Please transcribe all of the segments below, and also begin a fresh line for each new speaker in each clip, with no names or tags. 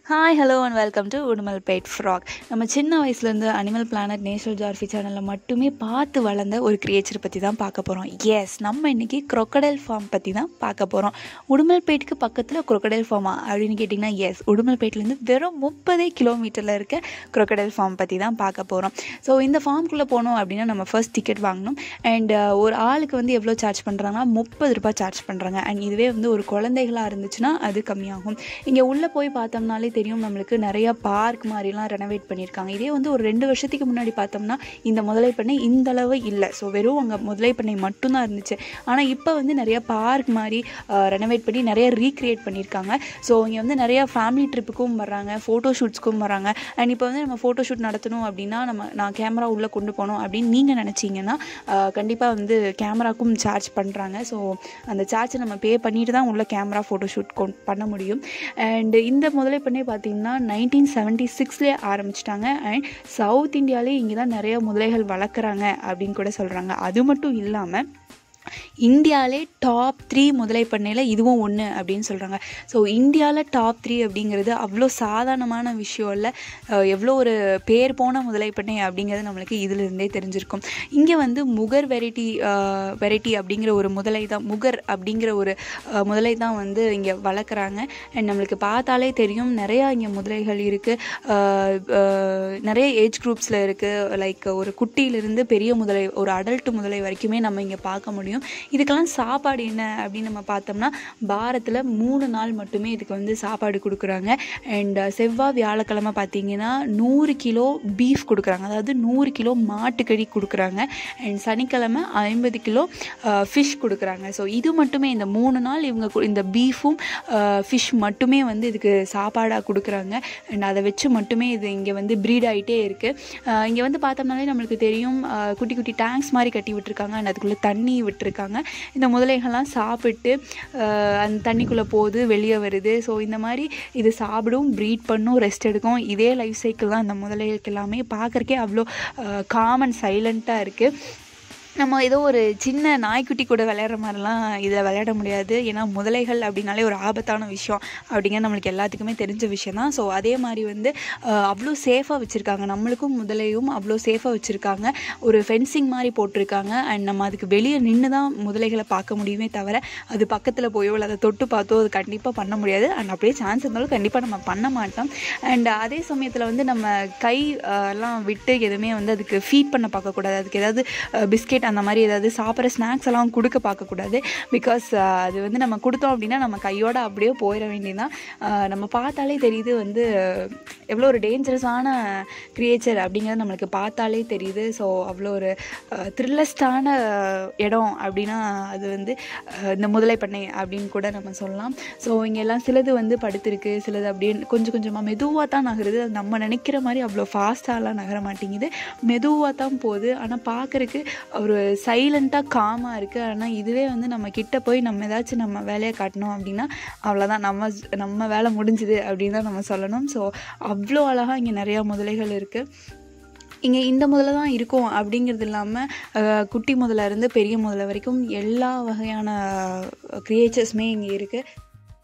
hi hello and welcome to Udumalpet frog நம்ம சின்ன வயசுலேருந்து அனிமல் பிளானட் நேஷனல் ஜார்ஃபி சேனலில் மட்டுமே பார்த்து வளர்ந்த ஒரு கிரியேச்சர் பற்றி தான் பார்க்க போகிறோம் எஸ் நம்ம இன்றைக்கி crocodile ஃபார்ம் பற்றி தான் பார்க்க போகிறோம் உடுமல்பேட்டுக்கு பக்கத்தில் crocodile ஃபார்மா அப்படின்னு கேட்டிங்கன்னா எஸ் உடுமல்பேட்லேருந்து வெறும் முப்பதே கிலோமீட்டரில் இருக்க crocodile ஃபார்ம் பற்றி தான் பார்க்க போகிறோம் ஸோ இந்த ஃபார்ம்குள்ளே போனோம் அப்படின்னா நம்ம ஃபர்ஸ்ட் டிக்கெட் வாங்கணும் அண்ட் ஒரு ஆளுக்கு வந்து எவ்வளோ சார்ஜ் பண்ணுறாங்கன்னா முப்பது ரூபாய் சார்ஜ் பண்ணுறாங்க அண்ட் இதுவே வந்து ஒரு குழந்தைகளாக இருந்துச்சுன்னா அது கம்மியாகும் இங்கே உள்ளே போய் பார்த்தோம்னாலே தெரியும் நம்மளுக்கு நிறைய பார்க் மாதிரிலாம் ரெனோவேட் பண்ணியிருக்காங்க இதே வந்து ஒரு ரெண்டு வருஷத்துக்கு முன்னாடி பார்த்தோம்னா இந்த முதலை பண்ணை இந்த அளவு இல்லை ஸோ வெறும் அங்கே முதலை பண்ணை மட்டும்தான் இருந்துச்சு ஆனால் இப்போ வந்து நிறைய பார்க் மாதிரி ரெனோவேட் பண்ணி நிறைய ரீக்ரியேட் பண்ணியிருக்காங்க ஸோ இங்கே வந்து நிறைய ஃபேமிலி ட்ரிப்புக்கும் வர்றாங்க ஃபோட்டோ ஷூட்ஸ்க்கும் வராங்க அண்ட் இப்போ வந்து நம்ம ஃபோட்டோ ஷூட் நடத்தணும் அப்படின்னா நம்ம நான் கேமரா உள்ளே கொண்டு போகணும் அப்படின்னு நீங்கள் நினச்சிங்கன்னா கண்டிப்பாக வந்து கேமராக்கும் சார்ஜ் பண்ணுறாங்க ஸோ அந்த சார்ஜை நம்ம பே பண்ணிட்டு தான் உள்ள கேமரா ஃபோட்டோ ஷூட் பண்ண முடியும் அண்ட் இந்த முதலை பண்ணே பார்த்தீங்கன்னா நைன்டீன் செவன்ட்டி சிக்ஸ்லேயே ஆரம்பிச்சிட்டாங்க அண்ட் சவுத் இந்தியாவிலே இங்கே தான் நிறைய முதலைகள் வளர்க்குறாங்க அப்படின்னு கூட சொல்கிறாங்க அது மட்டும் இல்லாமல் இந்தியாவிலே டாப் த்ரீ முதலை பண்ணையில் இதுவும் ஒன்று அப்படின்னு சொல்கிறாங்க ஸோ இந்தியாவில் டாப் த்ரீ அப்படிங்கிறது அவ்வளோ சாதாரணமான விஷயம் இல்லை அஹ் எவ்வளோ ஒரு பேர் போன முதலை பண்ணை அப்படிங்கிறது நம்மளுக்கு இதிலிருந்தே தெரிஞ்சிருக்கும் இங்கே வந்து முகர் வெரைட்டி வெரைட்டி அப்படிங்கிற ஒரு முதலை தான் முகர் அப்படிங்கிற ஒரு அஹ், முதலை தான் வந்து இங்கே வளர்க்குறாங்க அண்ட் நம்மளுக்கு பார்த்தாலே தெரியும் நிறையா இங்கே முதலைகள் இருக்குது நிறைய ஏஜ் குரூப்ஸில் இருக்குது லைக் ஒரு குட்டியிலிருந்து பெரிய முதலை ஒரு அடல்ட் முதலை வரைக்குமே நம்ம இங்கே பார்க்க முடியும் இதுக்கெல்லாம் சாப்பாடு என்ன அப்படின்னு நம்ம பார்த்தோம்னா வாரத்தில் மூணு நாள் மட்டுமே இதுக்கு வந்து சாப்பாடு கொடுக்குறாங்க அண்ட் செவ்வாய் வியாழக்கிழமை பார்த்தீங்கன்னா நூறு கிலோ பீஃப் கொடுக்குறாங்க அதாவது நூறு கிலோ மாட்டுக்கறி கொடுக்குறாங்க அண்ட் சனிக்கிழமை ஐம்பது கிலோ ஃபிஷ் கொடுக்குறாங்க ஸோ இது மட்டுமே இந்த மூணு நாள் இவங்க கு- இந்த பீஃபும் ஃபிஷ் மட்டுமே வந்து இதுக்கு சாப்பாடாக கொடுக்குறாங்க அண்ட் அதை வச்சு மட்டுமே இது இங்கே வந்து ப்ரீட் ஆகிட்டே இருக்குது இங்கே வந்து பார்த்தோம்னாலே நம்மளுக்கு தெரியும் அஹ், குட்டி குட்டி டேங்க்ஸ் மாதிரி கட்டி விட்டுருக்காங்க அண்ட் அதுக்குள்ளே தண்ணி விட்டுருக்காங்க இந்த முதலைகள்லாம் சாப்பிட்டு அஹ், அந்த தண்ணிக்குள்ளே போகுது வெளியே வருது ஸோ இந்த மாதிரி இது சாப்பிடும் ப்ரீட் பண்ணும் ரெஸ்ட் எடுக்கும் இதே லைஃப் சைக்கிள் தான் இந்த முதலைகளுக்கு எல்லாமே பார்க்குறக்கே அவ்வளோ காமன் சைலண்ட்டாக இருக்குது நம்ம ஏதோ ஒரு சின்ன நாய்க்குட்டி கூட விளையாடுற மாதிரிலாம் இதில் விளையாட முடியாது ஏன்னா முதலைகள் அப்படின்னாலே ஒரு ஆபத்தான விஷயம் அப்படிங்கிற நம்மளுக்கு எல்லாத்துக்குமே தெரிஞ்ச விஷயம் தான் ஸோ அதே மாதிரி வந்து அஹ், அவ்வளோ சேஃபாக வச்சுருக்காங்க நம்மளுக்கும் முதலையும் அவ்வளோ சேஃபாக வச்சுருக்காங்க ஒரு ஃபென்சிங் மாதிரி போட்டிருக்காங்க அண்ட் நம்ம அதுக்கு வெளியே நின்று தான் முதலைகளை பார்க்க முடியுமே தவிர அது பக்கத்தில் போயோ இல்லை அதை தொட்டு பார்த்தோ அது கண்டிப்பாக பண்ண முடியாது அண்ட் அப்படியே சான்ஸ் இருந்தாலும் கண்டிப்பாக நம்ம பண்ண மாட்டோம் அண்ட் அதே சமயத்தில் வந்து நம்ம கை அஹ், எல்லாம் விட்டு எதுவுமே வந்து அதுக்கு ஃபீட் பண்ண பார்க்கக்கூடாது அதுக்கு ஏதாவது பிஸ்கெட் அந்த மாதிரி ஏதாவது சாப்பிட்ற ஸ்நாக்ஸ் எல்லாம் கொடுக்க பார்க்கக்கூடாது பிகாஸ் அது வந்து நம்ம கொடுத்தோம் அப்படின்னா நம்ம கையோட அப்படியே போயிட வேண்டியதுதான் அஹ், நம்ம பார்த்தாலே தெரியுது வந்து எவ்வளோ ஒரு டேஞ்சரஸான கிரியேச்சர் அப்படிங்கிறது நம்மளுக்கு பார்த்தாலே தெரியுது ஸோ அவ்வளோ ஒரு த்ரில்லஸ்டான இடம் அப்படின்னா அது வந்து அஹ், இந்த முதலை பண்ணை அப்படின்னு கூட நம்ம சொல்லலாம் ஸோ இங்கே எல்லாம் சிலது வந்து படுத்திருக்கு சிலது அப்படியே கொஞ்சம் கொஞ்சமாக மெதுவாக தான் நகருது அது நம்ம நினைக்கிற மாதிரி அவ்வளோ ஃபாஸ்ட்டாலாம் நகர மாட்டேங்குது மெதுவாக தான் போகுது ஆனால் பார்க்குறக்கு ஒரு சைலண்ட்டாக காமாக இருக்குது ஆனால் இதுவே வந்து நம்ம கிட்ட போய் நம்ம ஏதாச்சும் நம்ம வேலையை காட்டணும் அப்படின்னா அவ்வளோதான் நம்ம நம்ம வேலை முடிஞ்சுது அப்படின்னு தான் நம்ம சொல்லணும் ஸோ அவ்வளோ அழகாக இங்கே நிறையா முதலைகள் இருக்குது இங்கே இந்த முதல்ல தான் இருக்கும் அப்படிங்கிறது இல்லாமல் குட்டி முதல்ல இருந்து பெரிய முதல்ல வரைக்கும் எல்லா வகையான க்ரியேச்சர்ஸுமே இங்கே இருக்குது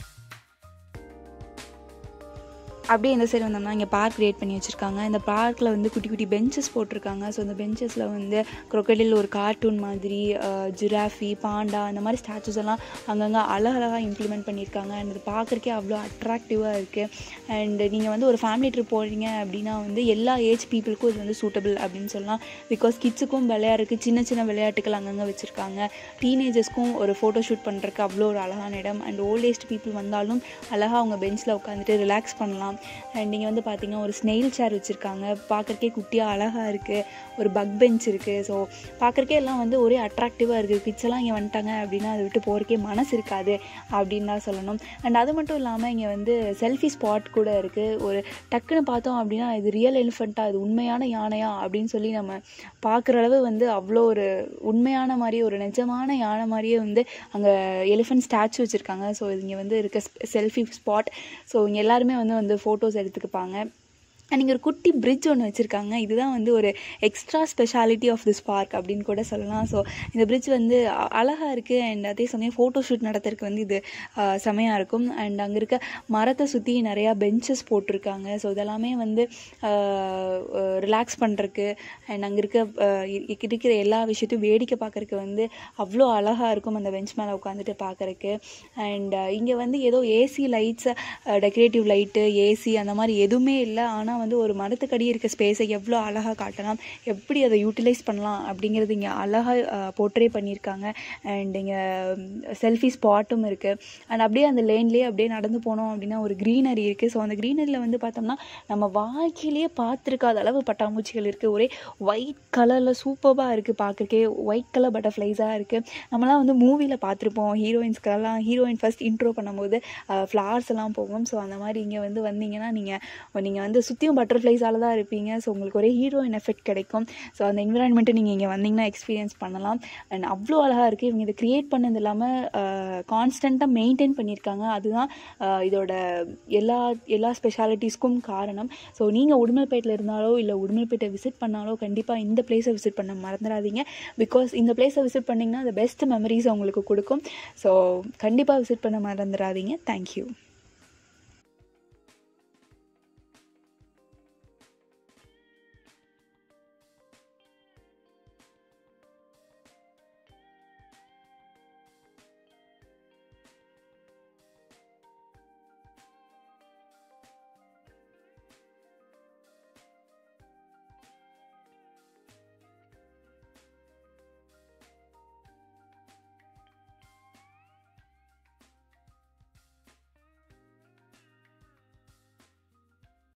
அப்படியே இந்த சைடு வந்தோம்னா இங்கே பார்க் கிரியேட் பண்ணி வச்சுருக்காங்க இந்த பார்க்கில் வந்து குட்டி குட்டி பெஞ்சஸ் போட்டிருக்காங்க ஸோ இந்த பெஞ்சஸில் வந்து crocodile ஒரு கார்ட்டூன் மாதிரி ஜிராஃபி பாண்டா இந்த மாதிரி ஸ்டாச்சுஸ் எல்லாம் அங்கங்கே அழகழகாக இம்ப்ளிமெண்ட் பண்ணியிருக்காங்க அண்ட் இது பார்க்குறக்கே அவ்வளோ அட்ராக்டிவாக இருக்குது அண்ட் நீங்கள் வந்து ஒரு ஃபேமிலி ட்ரிப் போகிறீங்க அப்படின்னா வந்து எல்லா ஏஜ் பீப்புளுக்கும் இது வந்து சூட்டபிள் அப்படின்னு சொல்லலாம் பிகாஸ் கிட்ஸுக்கும் விளையாடுறதுக்கு சின்ன சின்ன விளையாட்டுகள் அங்கங்கே வச்சுருக்காங்க டீனேஜர்ஸ்க்கும் ஒரு ஃபோட்டோ ஷூட் பண்ணுறதுக்கு அவ்வளோ ஒரு அழகான இடம் அண்ட் ஓல்ட் ஏஜ் பீப்புள் வந்தாலும் அழகாக அவங்க பெஞ்சில் உட்காந்துட்டு ரிலாக்ஸ் பண்ணலாம் அண்ட் நீங்கள் வந்து பார்த்தீங்கன்னா ஒரு ஸ்னெயில் சேர் வச்சுருக்காங்க பார்க்குறக்கே குட்டியாக அழகாக இருக்குது ஒரு பக் பெஞ்ச் இருக்குது ஸோ பார்க்குறக்கே எல்லாம் வந்து ஒரே அட்ராக்டிவாக இருக்குது கிட்ஸ் எல்லாம் இங்கே வந்துட்டாங்க அப்படின்னா அதை விட்டு போகிறக்கே மனசு இருக்காது அப்படின்னு தான் சொல்லணும் அண்ட் அது மட்டும் இல்லாமல் இங்கே வந்து செல்ஃபி ஸ்பாட் கூட இருக்குது ஒரு டக்குன்னு பார்த்தோம் அப்படின்னா இது ரியல் எலிஃபண்ட்டா இது உண்மையான யானையா அப்படின்னு சொல்லி நம்ம பார்க்குற அளவு வந்து அவ்வளோ ஒரு உண்மையான மாதிரி ஒரு நிஜமான யானை மாதிரியே வந்து அங்கே எலிஃபண்ட் ஸ்டாச்சு வச்சுருக்காங்க ஸோ இங்கே வந்து இருக்க செல்ஃபி ஸ்பாட் ஸோ இங்கே எல்லாருமே வந்து வந்து ஃபோட்டோஸ் எடுத்துக்குப்பாங்க அண்ட் இங்கே ஒரு குட்டி பிரிட்ஜ் ஒன்று வச்சுருக்காங்க இதுதான் வந்து ஒரு extra speciality of this park அப்படின்னு கூட சொல்லலாம் ஸோ இந்த பிரிட்ஜ் வந்து அ- அழகா இருக்குது அண்ட் அதே சமயம் ஃபோட்டோ ஷூட் நடத்துறதுக்கு வந்து இது அஹ், செமையா இருக்கும் அண்ட் அங்கே இருக்க மரத்தை சுற்றி நிறையா பெஞ்சஸ் போட்டிருக்காங்க ஸோ இதெல்லாமே வந்து ரிலாக்ஸ் பண்ணுறக்கு அண்ட் அங்கே இருக்க அஹ், இ- இருக்கிற எல்லா விஷயத்தையும் வேடிக்கை பார்க்கறக்கு வந்து அவ்வளோ அழகாக இருக்கும் அந்த பெஞ்ச் மேலே உட்காந்துட்டு பார்க்கறக்கு அண்ட் இங்கே வந்து ஏதோ AC lights decorative light AC அந்த மாதிரி எதுவுமே இல்லை ஆனால் வந்து ஒரு மரத்துக்கடி இருக்க ஸ்பேஸை எவ்வளோ அழகாக காட்டலாம் எப்படி அதை யூட்டிலைஸ் பண்ணலாம் அப்படிங்கிறது இங்கே அழகாக போர்ட்ரே பண்ணியிருக்காங்க அண்ட் இங்கே செல்ஃபி ஸ்பாட்டும் இருக்குது அண்ட் அப்படியே அந்த லேன்லேயே அப்படியே நடந்து போனோம் அப்படின்னா ஒரு க்ரீனரி இருக்குது ஸோ அந்த க்ரீனரியில் வந்து பார்த்தோம்னா நம்ம வாழ்க்கையிலேயே பார்த்துருக்காத அளவு பட்டாம்பூச்சிகள் இருக்குது ஒரே ஒயிட் கலரில் சூப்பராக இருக்குது பார்க்கறக்கே ஒயிட் கலர் பட்டர்ஃப்ளைஸாக இருக்குது நம்மலாம் வந்து மூவியில் பார்த்துருப்போம் ஹீரோயின்ஸ்க்கெல்லாம் ஹீரோயின் ஃபர்ஸ்ட் இன்ட்ரோ பண்ணும்போது ஃப்ளவர்ஸ் எல்லாம் போகும் ஸோ அந்த மாதிரி இங்கே வந்து வந்தீங்கன்னா நீங்கள் நீங்கள் வந்து சுற்றியும் பட்டர்ஃப்ளைஸால் தான் இருப்பீங்க ஸோ உங்களுக்கு ஒரே ஹீரோயின் எஃபெக்ட் கிடைக்கும் ஸோ அந்த என்விரான்மெண்ட்டை நீங்கள் இங்கே வந்தீங்கன்னா எக்ஸ்பீரியன்ஸ் பண்ணலாம் அண்ட் அவ்வளோ அழகாக இருக்குது இவங்க இதை க்ரியேட் பண்ணது இல்லாமல் கான்ஸ்டண்ட்டாக மெயின்டைன் பண்ணியிருக்காங்க அதுதான் அஹ், இதோட எல்லா எல்லா ஸ்பெஷாலிட்டிஸ்க்கும் காரணம் ஸோ நீங்கள் உடுமல்பேட்டில் இருந்தாலோ இல்லை உடுமல்பேட்டை விசிட் பண்ணாலோ கண்டிப்பாக இந்த பிளேஸை விசிட் பண்ண மறந்துடாதீங்க பிகாஸ் இந்த பிளேஸை விசிட் பண்ணிங்கன்னா அந்த பெஸ்ட் மெமரிஸ் உங்களுக்கு கொடுக்கும் ஸோ கண்டிப்பாக விசிட் பண்ண மறந்துடாதீங்க தேங்க்யூ